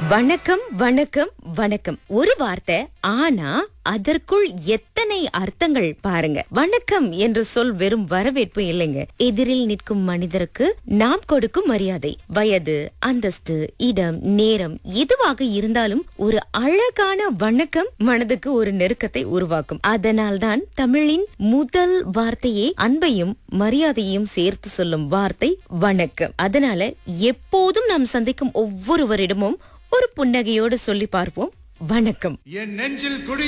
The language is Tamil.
வணக்கம் வணக்கம் வணக்கம் ஒரு வார்த்தை ஆனா அதற்குள் எத்தனை அர்த்தங்கள் பாருங்க வணக்கம் என்ற சொல் வெறும் வரவேற்பு இல்லைங்க எதிரில் நிற்கும் மனிதருக்கு நாம் கொடுக்கும் மரியாதை வயது அந்தஸ்து இடம் நேரம் எதுவாக இருந்தாலும் ஒரு அழகான வணக்கம் மனதுக்கு ஒரு நெருக்கத்தை உருவாக்கும் அதனால்தான் தமிழின் முதல் வார்த்தையே அன்பையும் மரியாதையும் சேர்த்து சொல்லும் வார்த்தை வணக்கம் அதனால எப்போதும் நாம் சந்திக்கும் ஒவ்வொருவரிடமும் ஒரு புன்னகையோடு சொல்லி பார்ப்போம் வணக்கம் என் நெஞ்சில் குடி